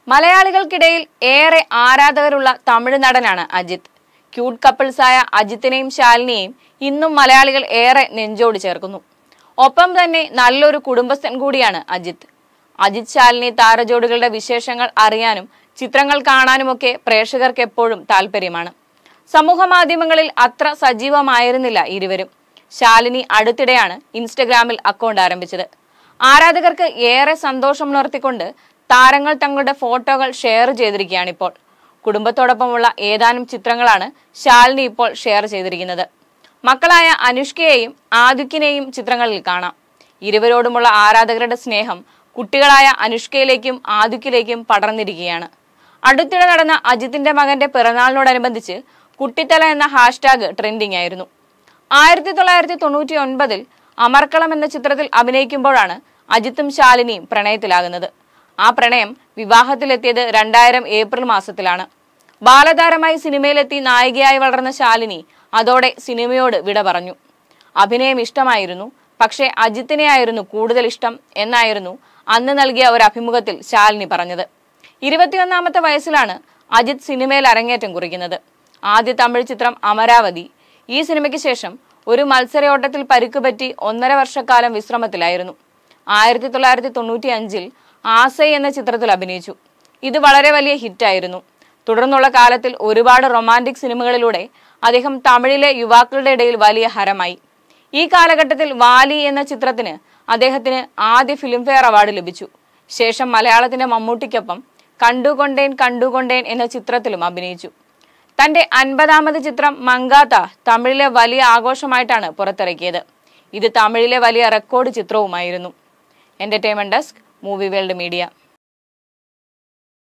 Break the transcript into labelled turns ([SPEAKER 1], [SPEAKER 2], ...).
[SPEAKER 1] മലയാളികൾക്കിടയിൽ ഏറെ ആരാധകരുള്ള തമിഴ് നടനാണ് അജിത് ക്യൂട്ട് കപ്പിൾസായ അജിത്തിനെയും ശാലിനിയെയും ഇന്നും മലയാളികൾ ഏറെ നെഞ്ചോട് ചേർക്കുന്നു ഒപ്പം തന്നെ നല്ലൊരു കുടുംബസ്ഥൻ കൂടിയാണ് അജിത് അജിത് ശാലിനി താരജോഡികളുടെ വിശേഷങ്ങൾ അറിയാനും ചിത്രങ്ങൾ കാണാനുമൊക്കെ പ്രേക്ഷകർക്ക് എപ്പോഴും താല്പര്യമാണ് സമൂഹ മാധ്യമങ്ങളിൽ അത്ര സജീവമായിരുന്നില്ല ഇരുവരും ശാലിനി അടുത്തിടെയാണ് ഇൻസ്റ്റഗ്രാമിൽ അക്കൗണ്ട് ആരംഭിച്ചത് ആരാധകർക്ക് ഏറെ സന്തോഷമുണർത്തിക്കൊണ്ട് താരങ്ങൾ തങ്ങളുടെ ഫോട്ടോകൾ ഷെയർ ചെയ്തിരിക്കുകയാണ് ഇപ്പോൾ കുടുംബത്തോടൊപ്പമുള്ള ഏതാനും ചിത്രങ്ങളാണ് ശാലിനി ഇപ്പോൾ ഷെയർ ചെയ്തിരിക്കുന്നത് മക്കളായ അനുഷ്കയെയും ആദിക്കിനെയും ചിത്രങ്ങളിൽ കാണാം ഇരുവരോടുമുള്ള ആരാധകരുടെ സ്നേഹം കുട്ടികളായ അനുഷ്കയിലേക്കും ആദിക്കിലേക്കും പടർന്നിരിക്കുകയാണ് അടുത്തിടെ നടന്ന അജിത്തിന്റെ മകന്റെ പിറന്നാളിനോടനുബന്ധിച്ച് കുട്ടിത്തല എന്ന ഹാഷ്ടാഗ് ട്രെൻഡിംഗ് ആയിരുന്നു ആയിരത്തി തൊള്ളായിരത്തി തൊണ്ണൂറ്റി ഒൻപതിൽ അമർക്കളം എന്ന ചിത്രത്തിൽ അഭിനയിക്കുമ്പോഴാണ് അജിത്തും ശാലിനിയും പ്രണയത്തിലാകുന്നത് ആ പ്രണയം വിവാഹത്തിലെത്തിയത് രണ്ടായിരം ഏപ്രിൽ മാസത്തിലാണ് ബാലതാരമായി സിനിമയിലെത്തി നായികയായി വളർന്ന ശാലിനി അതോടെ സിനിമയോട് വിട പറഞ്ഞു അഭിനയം ഇഷ്ടമായിരുന്നു പക്ഷേ അജിത്തിനെയായിരുന്നു കൂടുതൽ ഇഷ്ടം എന്നായിരുന്നു അന്ന് നൽകിയ ഒരു അഭിമുഖത്തിൽ ശാലിനി പറഞ്ഞത് ഇരുപത്തിയൊന്നാമത്തെ വയസ്സിലാണ് അജിത് സിനിമയിൽ അരങ്ങേറ്റം കുറിക്കുന്നത് ആദ്യ തമിഴ് ചിത്രം അമരാവതി ഈ സിനിമയ്ക്ക് ശേഷം ഒരു മത്സരയോട്ടത്തിൽ പരിക്കുപറ്റി ഒന്നര വർഷക്കാലം വിശ്രമത്തിലായിരുന്നു ആയിരത്തി തൊള്ളായിരത്തി തൊണ്ണൂറ്റി അഞ്ചിൽ ആസൈ എന്ന ചിത്രത്തിൽ അഭിനയിച്ചു ഇത് വളരെ വലിയ ഹിറ്റായിരുന്നു തുടർന്നുള്ള കാലത്തിൽ ഒരുപാട് റൊമാൻറ്റിക് സിനിമകളിലൂടെ അദ്ദേഹം തമിഴിലെ യുവാക്കളുടെ ഇടയിൽ വലിയ ഹരമായി ഈ കാലഘട്ടത്തിൽ വാലി എന്ന ചിത്രത്തിന് അദ്ദേഹത്തിന് ആദ്യ ഫിലിംഫെയർ അവാർഡ് ലഭിച്ചു ശേഷം മലയാളത്തിന്റെ മമ്മൂട്ടിക്കൊപ്പം കണ്ടുകൊണ്ടേൻ കണ്ടുകൊണ്ടേൻ എന്ന ചിത്രത്തിലും അഭിനയിച്ചു തന്റെ അൻപതാമത് ചിത്രം മങ്കാത്ത തമിഴിലെ വലിയ ആഘോഷമായിട്ടാണ് പുറത്തിറക്കിയത് ഇത് തമിഴിലെ വലിയ റെക്കോർഡ് ചിത്രവുമായിരുന്നു entertainment desk movie world media